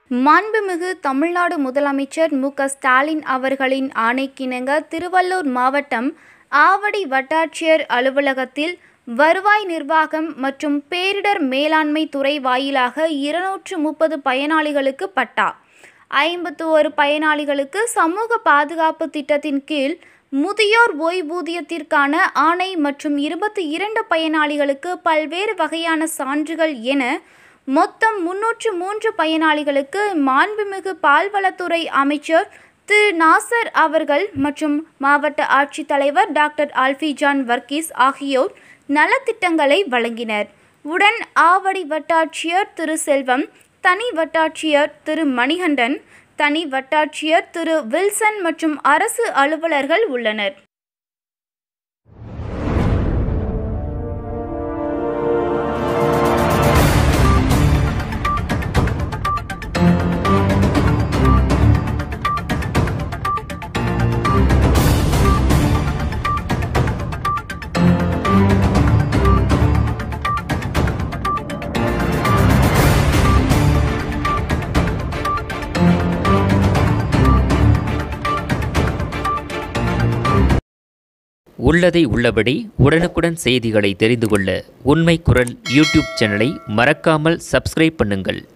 மாண்புமிகு தமிழ்நாடு முதலமைச்சர் மு க ஸ்டாலின் அவர்களின் ஆணைக்கிணங்க திருவள்ளூர் மாவட்டம் ஆவடி வட்டாட்சியர் அலுவலகத்தில் வருவாய் நிர்வாகம் மற்றும் பேரிடர் மேலாண்மை துறை வாயிலாக இருநூற்று முப்பது பயனாளிகளுக்கு பட்டா ஐம்பத்து ஒரு பயனாளிகளுக்கு சமூக பாதுகாப்பு திட்டத்தின் கீழ் முதியோர் ஓய்வூதியத்திற்கான ஆணை மற்றும் இருபத்தி இரண்டு பயனாளிகளுக்கு பல்வேறு வகையான சான்றுகள் என மொத்தம் முன்னூற்று மூன்று பயனாளிகளுக்கு மாண்புமிகு பால்வளத்துறை அமைச்சர் திரு நாசர் அவர்கள் மற்றும் மாவட்ட ஆட்சித்தலைவர் டாக்டர் ஆல்ஃபிஜான் வர்கீஸ் ஆகியோர் நலத்திட்டங்களை வழங்கினர் உடன் ஆவடி வட்டாட்சியர் திரு செல்வம் தனி வட்டாட்சியர் திரு மணிகண்டன் தனி வட்டாட்சியர் திரு வில்சன் மற்றும் அரசு அலுவலர்கள் உள்ளனர் உள்ளதை உள்ளபடி உடனுக்குடன் செய்திகளை தெரிந்து கொள்ள உண்மை குரல் யூடியூப் சேனலை மறக்காமல் சப்ஸ்கிரைப் பண்ணுங்கள்